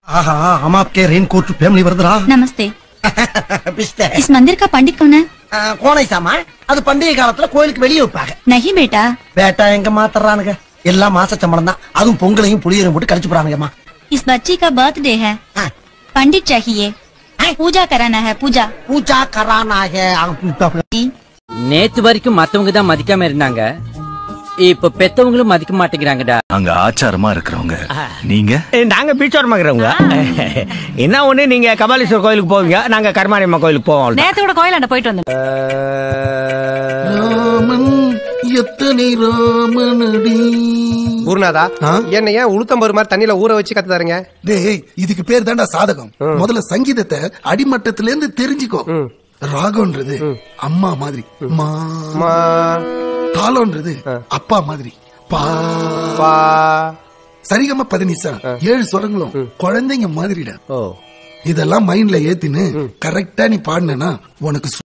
आहा हम आपके रेनकोट फैमिली வருதுடா नमस्ते பிஸ்தே इस मंदिर का पंडित कौन है கோனை சாமா அது பண்டிகை காலத்துல கோயிலுக்கு வெளியே வைப்பாங்க नहीं बेटा பேட்டா எங்க மாத்துறானுங்க எல்லாம் மாச சம்பளம் தான் அதுவும் பொங்கலையும் புளியரும் போட்டு கழிச்சு போறானுங்கம்மா इस बच्ची का बर्थडे है ஆ, पंडित चाहिए पूजा कराना है पूजा பூஜா கரானாக நேத்து வரைக்கும் மத்தவங்க தான் மதிக்காம இருந்தாங்க இப்ப பெத்தவங்களும் மதிக்க மாட்டேங்கிறாங்கடா அங்க ஆச்சாரமா இருக்கிறவங்க நீங்க ஏய், நாங்க பீச்சோரமா இருக்கிறவங்க என்ன ஒண்ணு நீங்க கபாலீஸ்வரர் கோயிலுக்கு போவீங்க நாங்க கருமாரியம்மா கோயிலுக்கு போவோம் அவ்வளவுதான். நேத்து கூட கோயிலாண்ட போயிட்டு வந்தேன் ராமன் எத்தனை ராமனடி குருநாதா என்ன ஏன் உளுத்தம்பரு மாதிரி தண்ணியில ஊற வச்சு கத்து தரீங்க டேய் இதுக்கு பேர் தான்டா சாதகம் முதல்ல சங்கீதத்தை அடிமட்டத்துல இருந்து தெரிஞ்சுக்கோ ராகம்ன்றது அம்மா மாதிரி மா மா, தாளம்ன்றது அப்பா மாதிரி பா பா. சரிகம பதினிசா ஏழு சொரங்களும் குழந்தைங்க மாதிரிடா ஓ இதெல்லாம் மைண்ட்ல ஏத்தின்னு கரெக்டா நீ பாடினா உனக்கு